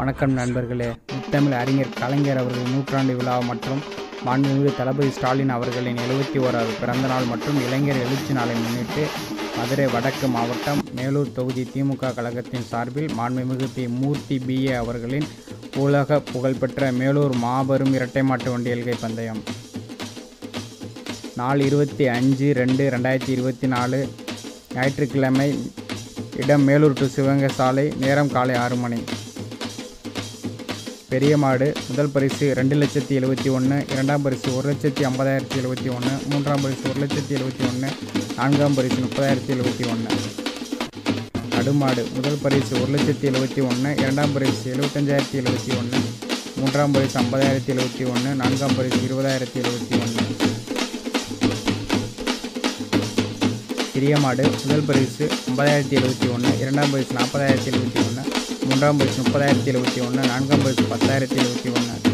வணக்கம் நண்பர்களே முத்தமிழ் அறிஞர் கலைஞர் அவர்களின் நூற்றாண்டு விழா மற்றும் மாண்புமிகு தளபதி ஸ்டாலின் அவர்களின் எழுபத்தி ஓராவது பிறந்தநாள் மற்றும் இளைஞர் எழுச்சி நாளை முன்னிட்டு மதுரை வடக்கு மாவட்டம் மேலூர் தொகுதி திமுக கழகத்தின் சார்பில் மாண்புமிகு தி மூர்த்தி பிஏ அவர்களின் உலக புகழ்பெற்ற மேலூர் மாபெரும் இரட்டை மாட்டு வண்டியல்கை பந்தயம் நாள் இருபத்தி அஞ்சு ரெண்டு ரெண்டாயிரத்தி இருபத்தி நாலு ஞாயிற்றுக்கிழமை இடம் மேலூர் டு சிவகங்கை சாலை நேரம் காலை ஆறு மணி பெரிய மாடு முதல் பரிசு ரெண்டு லட்சத்தி எழுபத்தி ஒன்று இரண்டாம் பரிசு ஒரு லட்சத்தி ஐம்பதாயிரத்தி எழுபத்தி ஒன்று மூன்றாம் பரிசு ஒரு லட்சத்தி எழுபத்தி ஒன்று நான்காம் பரிசு முப்பதாயிரத்தி எழுபத்தி ஒன்று நடுமாடு முதல் பரிசு ஒரு லட்சத்தி எழுபத்தி ஒன்று இரண்டாம் பரிசு எழுபத்தஞ்சாயிரத்தி எழுபத்தி ஒன்று மூன்றாம் பரிசு ஐம்பதாயிரத்தி எழுபத்தி ஒன்று நான்காம் பரிசு இருபதாயிரத்தி எழுபத்தி ஒன்று சிறிய மாடு முதல் பரிசு ஐம்பதாயிரத்தி எழுபத்தி ஒன்று இரண்டாம் பரிசு நாற்பதாயிரத்தி எழுபத்தி ஒன்று மூன்றாம் பரிசு முப்பதாயிரத்தி எழுபத்தி ஒன்று நான்காம் பரிசு பத்தாயிரத்தி எழுபத்தி ஒன்று